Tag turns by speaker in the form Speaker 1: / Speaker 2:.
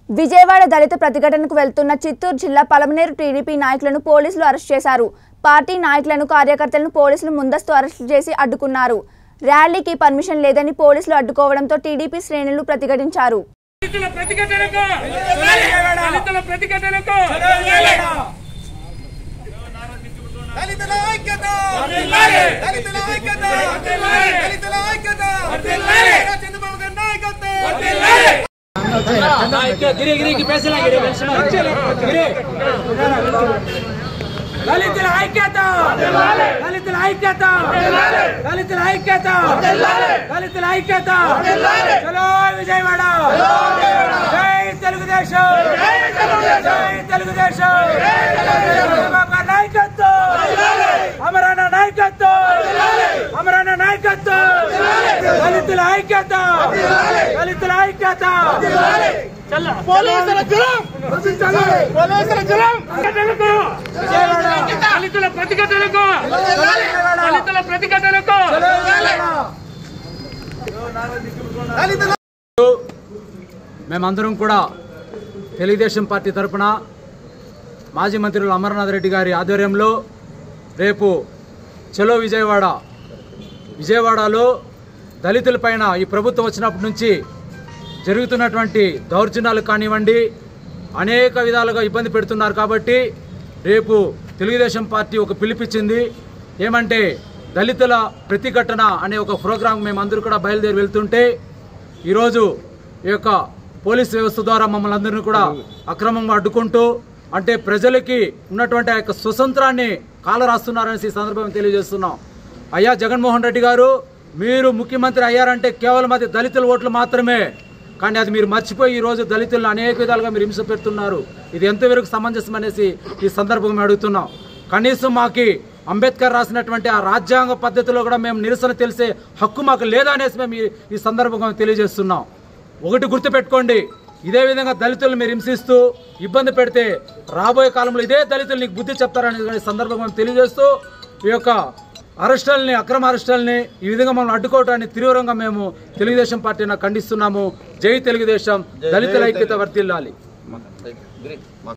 Speaker 1: విజయవాడ దళిత ప్రతిఘటనకు వెళ్తున్న చిత్తూరు జిల్లా పలమనేరు టీడీపీ నాయకులను పోలీసులు అరెస్ట్ చేశారు పార్టీ నాయకులను కార్యకర్తలను పోలీసులు ముందస్తు అరెస్టు చేసి అడ్డుకున్నారు ర్యాలీకి పర్మిషన్ లేదని పోలీసులు అడ్డుకోవడంతో టీడీపీ శ్రేణులు ప్రతిఘటించారు
Speaker 2: దళితుల ప్రతిఘటనకు దళితుల ప్రతిఘటనకు
Speaker 3: దళితుల ఐక్యత దళితుల ఐక్యత దళితుల ఐక్యత చంద్రబాబు గారి నాయకత్వం
Speaker 2: దళితుల ఐక్యత దళితుల ఐక్యత దళితుల ఐక్యత దళితుల ఐక్యత చలో విజయవాడ జై తెలుగుదేశం జై తెలుగుదేశం చంద్రబాబు గారి నాయకత్వం అమరాన నాయకత్వం అమరాన నాయకత్వం దళితుల ఐక్యత దళితుల ఐక్యత
Speaker 3: పోలీసుల జలం పోలీసుల జలం
Speaker 2: ప్రతిఘటనకు దళితుల ప్రతిఘటనకు దళితుల ప్రతిఘటనకు
Speaker 3: దళితుల
Speaker 4: మేమందరం కూడా తెలుగుదేశం పార్టీ తరపున మాజీ మంత్రులు అమర్నాథ్ రెడ్డి గారి ఆధ్వర్యంలో రేపు చలో విజయవాడ విజయవాడలో దళితులపైన ఈ ప్రభుత్వం వచ్చినప్పటి నుంచి జరుగుతున్నటువంటి దౌర్జన్యాలు కానివ్వండి అనేక విధాలుగా ఇబ్బంది పెడుతున్నారు కాబట్టి రేపు తెలుగుదేశం పార్టీ ఒక పిలిపించింది ఏమంటే దళితుల ప్రతిఘటన అనే ఒక ప్రోగ్రాం మేమందరూ కూడా బయలుదేరి వెళ్తుంటే ఈరోజు ఈ యొక్క పోలీస్ వ్యవస్థ ద్వారా మమ్మల్ని అందరినీ కూడా అక్రమంగా అడ్డుకుంటూ అంటే ప్రజలకి ఉన్నటువంటి ఆ యొక్క స్వతంత్రాన్ని కాలరాస్తున్నారనేసి ఈ సందర్భంగా తెలియజేస్తున్నాం అయ్యా జగన్మోహన్ రెడ్డి గారు మీరు ముఖ్యమంత్రి అయ్యారంటే కేవలం అది దళితుల ఓట్లు మాత్రమే కానీ అది మీరు మర్చిపోయి ఈ రోజు దళితులను అనేక విధాలుగా మీరు హింస పెడుతున్నారు ఇది ఎంతవరకు సమంజసం అనేసి ఈ సందర్భంగా మేము అడుగుతున్నాం కనీసం మాకి అంబేద్కర్ రాసినటువంటి ఆ రాజ్యాంగ పద్ధతిలో కూడా మేము నిరసన తెలిసే హక్కు మాకు లేదా అనేసి మేము ఈ- ఈ సందర్భంగా తెలియజేస్తున్నాం ఒకటి గుర్తుపెట్టుకోండి ఇదే విధంగా దళితులను మీరు హింసిస్తూ ఇబ్బంది పెడితే రాబోయే కాలంలో ఇదే దళితులు నీకు బుద్ధి చెప్తారనే ఈ సందర్భంగా మేము తెలియజేస్తూ ఈ యొక్క అరెస్టుల్ని అక్రమ అరెస్టుల్ని ఈ విధంగా మనం అడ్డుకోవటాన్ని తీవ్రంగా మేము తెలుగుదేశం పార్టీని ఖండిస్తున్నాము జై తెలుగుదేశం దళితుల ఐక్యత వర్తిల్లాలి